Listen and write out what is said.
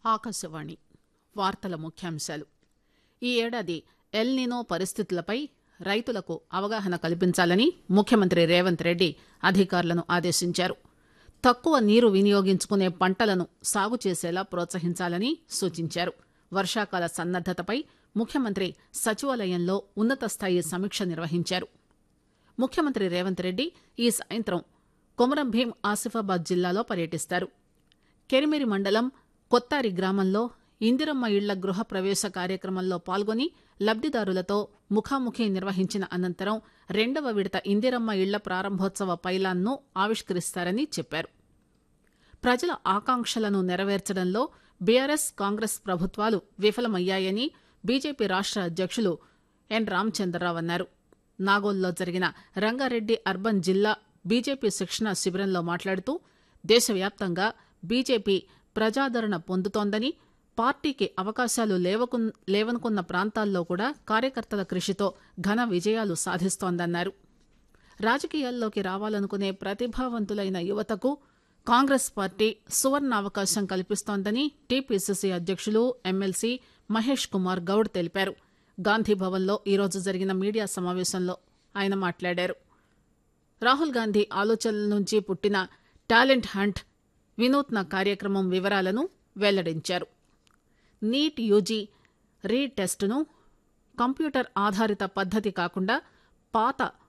ఆకాశవాణి వార్తల ముఖ్యాంశాలు ఈ ఏడాది ఎల్నినో పరిస్థితులపై రైతులకు అవగాహన కల్పించాలని ముఖ్యమంత్రి రేవంత్ రెడ్డి అధికారులను ఆదేశించారు తక్కువ నీరు వినియోగించుకునే పంటలను సాగు చేసేలా ప్రోత్సహించాలని సూచించారు వర్షాకాల సన్నద్దతపై ముఖ్యమంత్రి సచివాలయంలో ఉన్నత స్థాయి సమీక్ష నిర్వహించారు ముఖ్యమంత్రి రేవంత్ రెడ్డి ఈ సాయంత్రం కొమరం భీం ఆసిఫాబాద్ జిల్లాలో పర్యటిస్తారు కెరిమిరి మండలం కొత్తారి గ్రామంలో ఇందిరమ్మ ఇళ్ల గృహ ప్రవేశ కార్యక్రమంలో పాల్గొని లబ్దిదారులతో ముఖాముఖి నిర్వహించిన అనంతరం రెండవ విడత ఇందిరమ్మ ఇళ్ల ప్రారంభోత్సవ పైలాన్ను ఆవిష్కరిస్తారని చెప్పారు ప్రజల ఆకాంక్షలను నెరవేర్చడంలో బీఆర్ఎస్ కాంగ్రెస్ ప్రభుత్వాలు విఫలమయ్యాయని బీజేపీ రాష్ట అధ్యక్షులు ఎన్ రామచంద్రరావు అన్నారు నాగోల్లో జరిగిన రంగారెడ్డి అర్బన్ జిల్లా బీజేపీ శిక్షణ శిబిరంలో మాట్లాడుతూ దేశవ్యాప్తంగా బీజేపీ ప్రజాదరణ పొందుతోందని పార్టీకి అవకాశాలు లేవకు లేవనుకున్న ప్రాంతాల్లో కూడా కార్యకర్తల కృషితో ఘన విజయాలు సాధిస్తోందన్నారు రాజకీయాల్లోకి రావాలనుకునే ప్రతిభావంతులైన యువతకు కాంగ్రెస్ పార్టీ సువర్ణావకాశం కల్పిస్తోందని టీపీసీసీ అధ్యక్షులు ఎమ్మెల్సీ మహేష్ కుమార్ గౌడ్ తెలిపారు గాంధీభవన్లో ఈరోజు జరిగిన మీడియా సమావేశంలో ఆయన మాట్లాడారు రాహుల్ గాంధీ ఆలోచనల నుంచి పుట్టిన టాలెంట్ హంట్ వినూత్న కార్యక్రమం వివరాలను వెల్లడించారు నీట్ యూజీ రీ టెస్టును కంప్యూటర్ ఆధారిత పద్దతి కాకుండా పాత